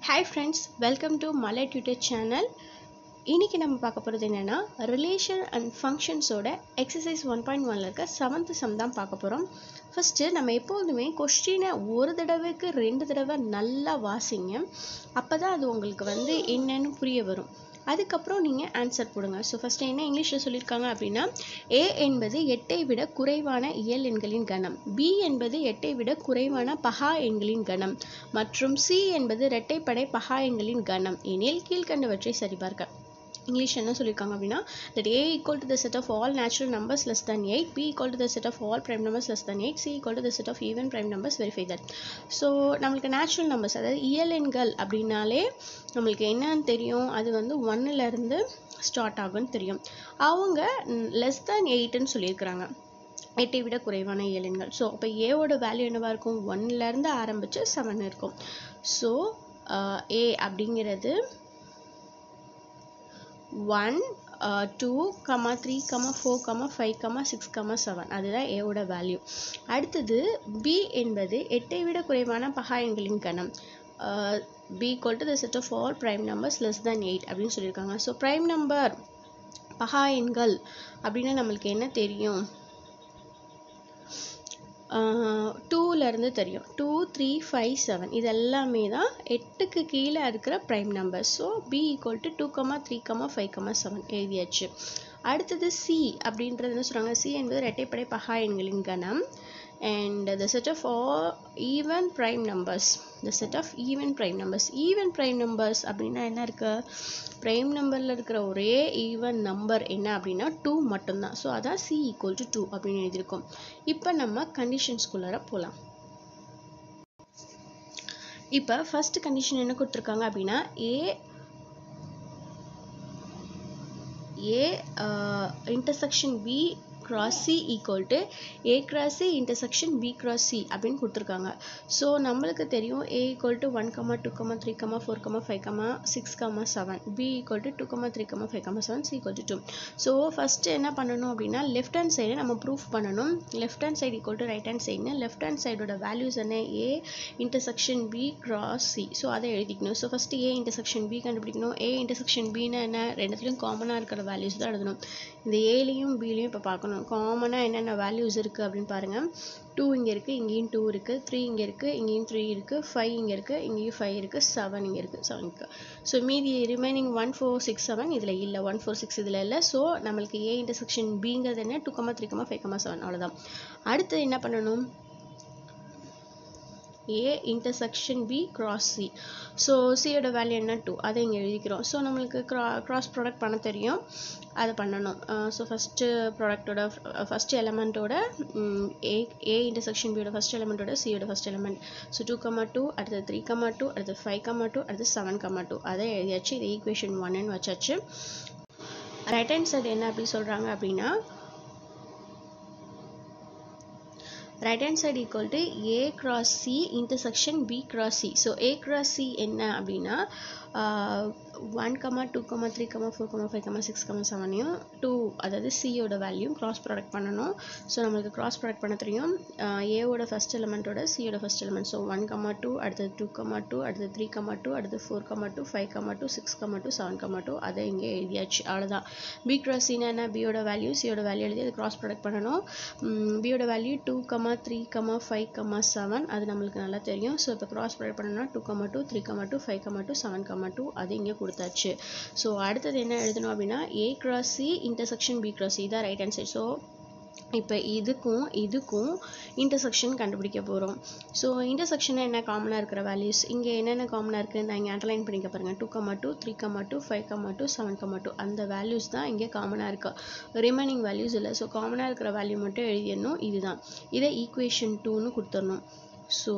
hi friends welcome to Malai tutor channel இன்றைக்கி நம்ம பார்க்க போகிறது என்னென்னா ரிலேஷன் அண்ட் ஃபங்க்ஷன்ஸோட எக்ஸசைஸ் ஒன் பாயிண்ட் ஒனில் இருக்க செவன்த் சம் தான் பார்க்க போகிறோம் ஃபஸ்ட்டு நம்ம எப்போதுமே கொஸ்டினை ஒரு தடவைக்கு ரெண்டு தடவை நல்லா வாசிங்க அப்போ தான் அது உங்களுக்கு வந்து என்னன்னு புரிய வரும் அதுக்கப்புறம் நீங்கள் ஆன்சர் போடுங்க ஸோ ஃபஸ்ட்டு என்ன இங்கிலீஷில் சொல்லியிருக்காங்க அப்படின்னா ஏ என்பது எட்டை விட குறைவான இயல் எண்களின் கணம் பி என்பது எட்டை விட குறைவான பகா எண்களின் கணம் மற்றும் சி என்பது இரட்டைப்படை பகா எண்களின் கணம் எனில் கீழ்கண்டவற்றை சரிபார்க்க இங்கிலீஷ் என்ன சொல்லியிருக்காங்க அப்படின்னா that a equal to the set of all natural numbers less than 8 b equal to the set of all prime numbers less than 8 c equal to the set of even prime numbers verify that so நம்மளுக்கு natural numbers அதாவது இயல் எண்கள் அப்படின்னாலே நம்மளுக்கு என்னன்னு தெரியும் அது வந்து ஒன்னுலேருந்து ஸ்டார்ட் ஆகும்னு தெரியும் அவங்க லெஸ் தேன் எயிட்டுன்னு சொல்லியிருக்கிறாங்க எட்டை விட குறைவான இயலெண்கள் ஸோ அப்போ ஏவோட வேல்யூ என்னவாக இருக்கும் ஒன்லேருந்து ஆரம்பித்து செவன் இருக்கும் ஸோ ஏ அப்படிங்கிறது one two comma three comma four comma five comma six comma seven அதுதான் ஏவோட வேல்யூ அடுத்தது பி என்பது எட்டை விட குறைவான பகா எண்களின் கணம் B equal to the set of all prime numbers less than eight அப்படின்னு சொல்லியிருக்காங்க ஸோ ப்ரைம் நம்பர் பகா எண்கள் அப்படின்னா நம்மளுக்கு என்ன தெரியும் டூலேருந்து தெரியும் டூ த்ரீ ஃபைவ் செவன் இது எல்லாமே தான் எட்டுக்கு கீழே இருக்கிற prime number so B equal to two comma three comma five comma seven எழுதியாச்சு அடுத்தது சி அப்படின்றது என்ன சொல்கிறாங்க சி என்பது இரட்டைப்படை பகா எண்களின் கணம் and the set of all even prime numbers the set of even prime numbers even prime numbers அப்படின்னா என்ன இருக்கு prime நம்பரில் இருக்கிற ஒரே ஈவன் நம்பர் என்ன அப்படின்னா டூ மட்டும்தான் ஸோ அதான் சி ஈக்குவல் டு டூ அப்படின்னு எழுதியிருக்கோம் இப்போ நம்ம கண்டிஷன்ஸ்குள்ளார போகலாம் இப்போ ஃபர்ஸ்ட் கண்டிஷன் என்ன கொடுத்துருக்காங்க அப்படின்னா A A intersection B cross C equal to A cross C intersection B cross C அப்படின்னு கொடுத்துருக்காங்க ஸோ நம்மளுக்கு தெரியும் A equal to one comma two comma three comma four comma five comma six comma seven B equal to two comma three comma five comma seven C equal to two so first என்ன பண்ணணும் அப்படின்னா left hand side நம்ம proof பண்ணணும் left hand side equal to right hand சைடுன்னு left hand சைடோட values என்ன A intersection B cross C so அதை எழுதிக்கணும் so first A intersection B கண்டுபிடிக்கணும் ஏ இன்டர்செக்ஷன் பின்னா என்ன ரெண்டுத்துலையும் காமனாக இருக்கிற வேல்யூஸ் தான் எழுதணும் இந்த ஏலையும் பிலையும் இப்போ பார்க்கணும் காமனாக என்னென்ன வேல்யூஸ் இருக்குது அப்படின்னு பாருங்கள் டூ இங்கே இருக்குது இங்கேயும் டூ இருக்குது த்ரீ இங்கே இருக்குது இங்கேயும் த்ரீ இருக்குது ஃபைவ் இங்கே இருக்குது இங்கேயும் ஃபைவ் இருக்குது செவன் இங்கே இருக்குது செவன் இருக்குது ஸோ மீதி remaining one four six seven இதில் இல்லை ஒன் ஃபோர் சிக்ஸ் இதில் இல்லை ஸோ நம்மளுக்கு ஏ இன்டர்செக்ஷன் பிங்கிறது என்ன two comma three comma five comma seven அவ்வளோதான் அடுத்து என்ன பண்ணணும் A intersection B cross C so சியோட வேல்யூ என்ன டூ அதை இங்கே எழுதிக்கிறோம் ஸோ நம்மளுக்கு க்ரா கிராஸ் ப்ராடக்ட் பண்ண தெரியும் அதை பண்ணணும் ஸோ ஃபஸ்ட்டு ப்ராடக்டோட ஃபஸ்ட் எலமெண்ட்டோட ஏ ஏ இன்டர்செக்ஷன் பியோட ஃபஸ்ட் எலமெண்ட்டோட சியோட first element so two comma two அடுத்தது த்ரீ கமா டூ அடுத்தது ஃபைவ் கமா டூ அடுத்து செவன் கமா டூ அதை எழுதியாச்சு இது ஈக்குவேஷன் ஒன்னு வச்சாச்சு ரைட் ஹேண்ட் சைடு என்ன அப்படி சொல்கிறாங்க அப்படின்னா right hand side equal to a cross c intersection b cross c so a cross c என்ன அப்படின்னா one comma two comma three comma four comma five comma six comma செவனையும் two அதாவது சியோட value cross product பண்ணணும் so நம்மளுக்கு cross product பண்ண தெரியும் ஏவோட ஃபஸ்ட் எலமெண்ட்டோட சியோட first element so one comma two அடுத்தது டூ கமா டூ அடுத்தது த்ரீ கமா டூ அடுத்தது four comma two five comma two six comma two seven comma two அதை இங்கே எழுதியாச்சு அவ்வளோதான் பி கிராஸ் சின்னா என்ன பியோட வேல்யூ சியோட வேல்யூ எழுதி அது கிராஸ் ப்ராடக்ட் பண்ணணும் பியோட value two comma three comma five comma seven அது நம்மளுக்கு நல்லா தெரியும் ஸோ இப்போ கிராஸ் ப்ராடக்ட் பண்ணணும்னா two comma two three comma two five comma two seven comma two அது இங்கே கொடுத்தாச்சு ஸோ அடுத்தது என்ன எழுதணும் அப்படின்னா A cross C intersection B cross C தான் ரைட் ஹேண்ட் சைட் ஸோ இப்போ இதுக்கும் இதுக்கும் இன்டர்செக்ஷன் கண்டுபிடிக்க போகிறோம் ஸோ இன்டர்செக்ஷனில் என்ன காமனாக இருக்கிற வேல்யூஸ் இங்கே என்னென்ன காமனாக இருக்குது நான் இங்கே அண்டர்லைன் பண்ணிக்க பாருங்கள் two comma two three comma two five comma two seven comma two அந்த வேல்யூஸ் தான் இங்கே காமனாக இருக்குது ரிமைனிங் வேல்யூஸ் இல்லை ஸோ காமனாக இருக்கிற வேல்யூ மட்டும் எழுதிடணும் இதுதான் இதை ஈக்குவேஷன் டூன்னு கொடுத்துடணும் ஸோ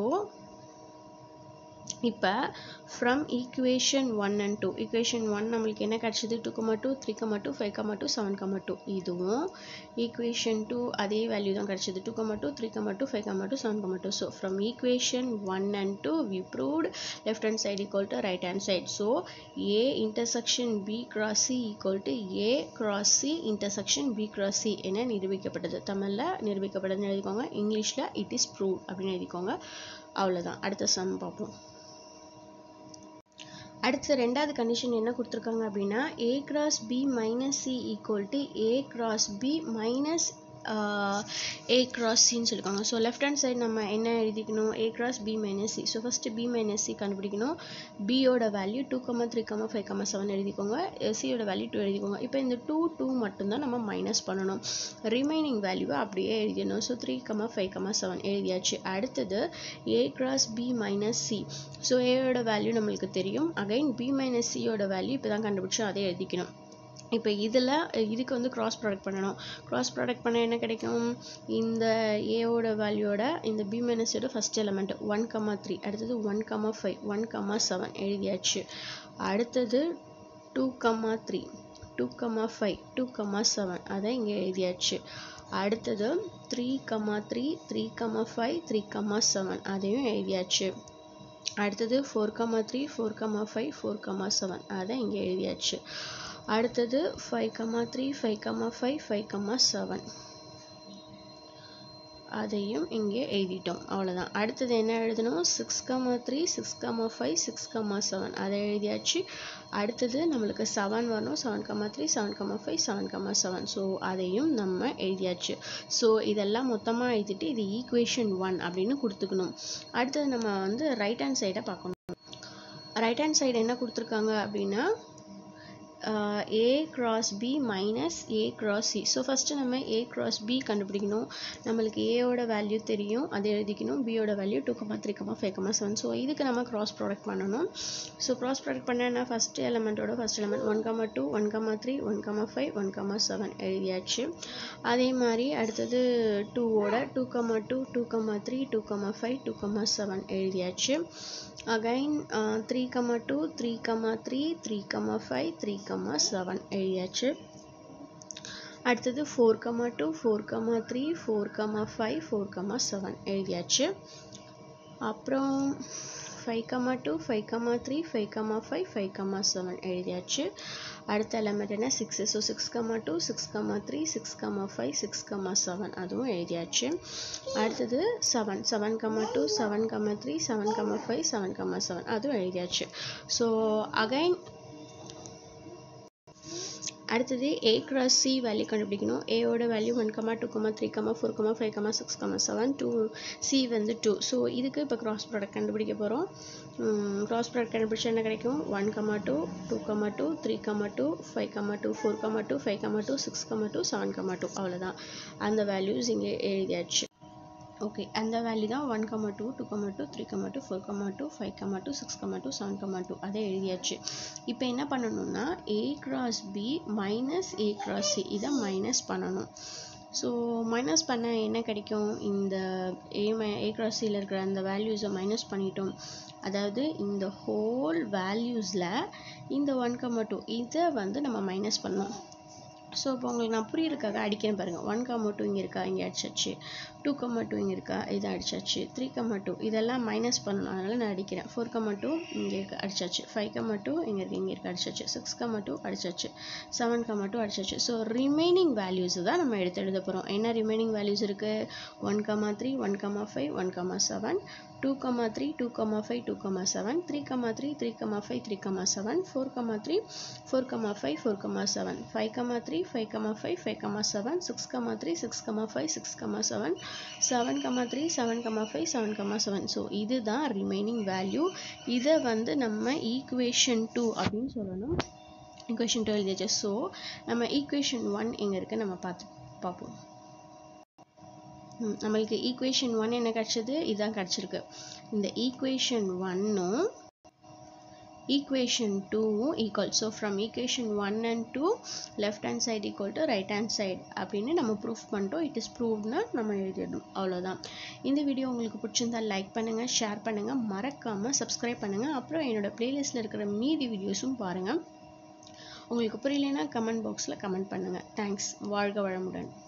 இப்போ from equation one and two equation one நம்மளுக்கு என்ன கிடச்சிது two comma two three comma two five comma two seven comma two இதுவும் ஈக்குவேஷன் டூ அதே வேல்யூ தான் கிடச்சிது two comma two three comma two five comma two seven comma two so from equation one and two we proved left hand side equal to right hand side so A intersection B cross C equal to A cross C intersection B cross C என நிரூபிக்கப்பட்டது தமிழில் நிரூபிக்கப்பட்டதுன்னு எழுதிக்கோங்க இங்கிலீஷில் it is prove அப்படின்னு எழுதிக்கோங்க அவ்வளோதான் அடுத்த some பார்ப்போம் அடுத்து ரெண்டாவது கண்டிஷன் என்ன கொடுத்துருக்காங்க அப்படின்னா A cross B minus C equal to A cross B minus A cross சின்னு சொல்லியிருக்காங்க ஸோ லெஃப்ட் ஹேண்ட் சைடு நம்ம என்ன எழுதிக்கணும் A cross B minus C so first B minus C கண்டுபிடிக்கணும் பியோட value two comma three comma five comma seven எழுதிக்கோங்க சியோட value two எழுதிக்கோங்க இப்போ இந்த டூ டூ மட்டும்தான் நம்ம மைனஸ் பண்ணணும் ரிமைனிங் வேல்யூவை அப்படியே எழுதிடணும் so three comma five comma seven எழுதியாச்சு அடுத்தது A cross B minus C so ஏயோட வேல்யூ நம்மளுக்கு தெரியும் அகைன் பி மைனஸ் சியோட வேல்யூ இப்போ தான் கண்டுபிடிச்சோம் அதே எழுதிக்கணும் இப்போ இதில் இதுக்கு வந்து கிராஸ் ப்ராடக்ட் பண்ணணும் கிராஸ் ப்ராடக்ட் பண்ண என்ன கிடைக்கும் இந்த ஏவோட வேல்யூவோட இந்த பி மைனஸோட first element one comma three அடுத்தது one comma five one comma seven எழுதியாச்சு அடுத்தது two comma three two comma five two comma seven அதை இங்கே எழுதியாச்சு அடுத்தது three comma three three comma five three comma seven அதையும் எழுதியாச்சு அடுத்தது four comma three four comma five four comma seven அதை இங்கே எழுதியாச்சு அடுத்தது five comma three five comma five five comma seven அதையும் இங்கே எழுதிட்டோம் அவ்வளோதான் அடுத்தது என்ன எழுதணும் six comma three six comma five six comma seven அதை எழுதியாச்சு அடுத்தது நம்மளுக்கு செவன் வரணும் seven comma three seven comma five seven comma seven so அதையும் நம்ம எழுதியாச்சு ஸோ இதெல்லாம் மொத்தமாக எழுதிட்டு இது ஈக்குவேஷன் ஒன் அப்படின்னு கொடுத்துக்கணும் அடுத்தது நம்ம வந்து ரைட் ஹேண்ட் சைடை பார்க்கணும் ரைட் ஹேண்ட் சைடு என்ன கொடுத்துருக்காங்க அப்படின்னா A cross B minus A cross C so first நம்ம ஏ கிராஸ் பி கண்டுபிடிக்கணும் நம்மளுக்கு ஏயோட வேல்யூ தெரியும் அதை எழுதிக்கணும் பியோட value two comma three comma five comma seven so இதுக்கு நம்ம கிராஸ் ப்ராடக்ட் பண்ணணும் ஸோ கிராஸ் ப்ராடக்ட் பண்ணனா ஃபஸ்ட் எலமெண்ட்டோட first element one comma two one comma three one comma five one comma seven எழுதியாச்சு அதே மாதிரி அடுத்தது டூவோட two comma two two comma three two comma five two comma seven எழுதியாச்சு again three comma two three comma three three comma five three comma seven எழுதியாச்சு அடுத்தது four comma two four comma three four comma five four comma seven எழுதியாச்சு அப்புறம் five comma two five comma three five comma five five comma seven எழுதியாச்சு அடுத்த element என்ன six so six comma two six comma three six comma five six comma seven அதுவும் எழுதியாச்சு அடுத்தது seven seven comma two seven comma three seven comma five seven comma seven அதுவும் எழுதியாச்சு so again அடுத்தது A cross C value கண்டுபிடிக்கணும் ஏவோட value one comma two comma three comma four comma five comma six comma seven two C வந்து two so இதுக்கு இப்போ cross product கண்டுபிடிக்க போகிறோம் கிராஸ் ப்ராடக்ட் கண்டுபிடிச்சா என்ன கிடைக்கும் one comma two two comma two three comma two five comma two four comma two five comma two six comma two seven comma two அவ்வளோதான் அந்த வேல்யூஸ் இங்கே எழுதியாச்சு ஓகே அந்த வேல்யூ தான் one comma two two comma two three comma two four comma two five comma two six comma two seven comma two அதை எழுதியாச்சு இப்போ என்ன பண்ணணும்னா A cross B minus A cross C இதை மைனஸ் பண்ணணும் ஸோ மைனஸ் பண்ண என்ன கிடைக்கும் இந்த ஏ மை ஏ கிராஸ் சியில் இருக்கிற அந்த வேல்யூஸை மைனஸ் பண்ணிட்டோம் அதாவது இந்த ஹோல் வேல்யூஸில் இந்த ஒன் கமா டூ இதை வந்து நம்ம மைனஸ் பண்ணோம் ஸோ இப்போ உங்களுக்கு நான் புரியுறதுக்காக அடிக்கிறேன் பாருங்கள் ஒன் கம்மா டூ இங்கே இருக்கா இங்கே அடிச்சாச்சு டூ கம்மா டூ இங்கே இருக்கா இதை அடிச்சாச்சு த்ரீ கம்மா டூ இதெல்லாம் மைனஸ் பண்ணணும் அதனால் நான் அடிக்கிறேன் ஃபோர் கம்மா டூ இங்கே இருக்க அடிச்சாச்சு ஃபைவ் கம்மா டூ இங்கே இருக்கு இங்கே இருக்க அடிச்சாச்சு சிக்ஸ் கம்மா டூ அடிச்சாச்சு செவன் கம்மா டூ அடிச்சாச்சு ஸோ ரிமைனிங் வேல்யூஸ் தான் நம்ம எடுத்து எழுத போகிறோம் என்ன ரிமைனிங் வேல்யூஸ் இருக்குது one comma three one comma five one comma seven two comma three two comma five two comma seven three comma three three comma five three comma seven four comma three four comma five four comma seven five comma three five comma five five comma seven six comma three six comma five six comma seven seven comma three seven comma five seven comma seven so இதுதான் remaining value இதை வந்து நம்ம equation two அப்படின்னு சொல்லணும் equation two எழுதியாச்சு so நம்ம equation one எங்கே இருக்குது நம்ம பார்த்து பார்ப்போம் ம், நம்மளுக்கு ஈக்குவேஷன் ஒன் என்ன கிடச்சது இதுதான் கிடச்சிருக்கு இந்த ஈக்குவேஷன் ஒன்னும் equation 2 equal so from equation 1 and 2 left hand side equal to right hand side அப்படின்னு நம்ம ப்ரூஃப் பண்ணிட்டோம் இட் இஸ் ப்ரூவ்னா நம்ம எழுதிடணும் அவ்வளோதான் இந்த வீடியோ உங்களுக்கு பிடிச்சிருந்தா லைக் பண்ணுங்கள் ஷேர் பண்ணுங்கள் மறக்காமல் சப்ஸ்கிரைப் பண்ணுங்கள் அப்புறம் என்னோட பிளேலிஸ்ட்டில் இருக்கிற மீதி வீடியோஸும் பாருங்கள் உங்களுக்கு புரியலைன்னா கமெண்ட் பாக்ஸில் கமெண்ட் பண்ணுங்கள் தேங்க்ஸ் வாழ்க வளமுடன்